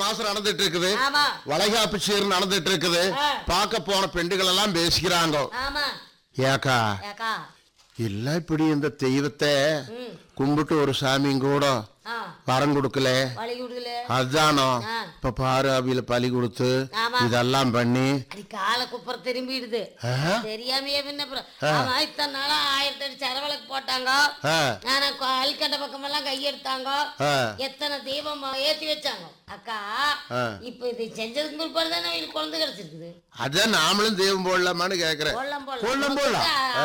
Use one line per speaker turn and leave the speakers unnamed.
மாசம் நடந்துட்டு இருக்குது
ஆமா
வளைகாப்பு சீர் நடந்துட்டு இருக்குது
ஆ.
பார்க்க போன பெண்டுகள் எல்லாம் பேசிக்கிறாங்க
ஆமா
ஏக்கா
ஏக்கா
இல்ல இப்படி இந்த தெய்வத்தை
ம்
கும்பிட்டு ஒரு சாமியும் கூட
ஆ
வரம் கொடுக்கல
வழி விடுதல
அதுதானோ
ஆ.
இப்ப பாரு அவியில பலி கொடுத்து
ஆமா.
இதெல்லாம் பண்ணி
அது காலை குப்புற திரும்பிடுது
ஆ?
தெரியாமையே பின்ன அப்புறம் ஆமா இத்தனை நாளா ஆயிரத்தி அடி சரவளுக்கு போட்டாங்க
ஆ,
ஆனா அல்கண்ட பக்கமெல்லாம் கையெடுத்தாங்க
ஆ.
எத்தனை தீபம் ஏத்தி வச்சாங்க அக்கா
ஆ.
இப்ப இது செஞ்சதுக்கு பிற்பாடு தானே அவங்களுக்கு குழந்தை கிடைச்சிருக்குது
அதான் நாமளும் தெய்வம் போடலாமான்னு கேக்குறேன்
போடலாம்
போடலாம், போடலாம்.
போடலாம்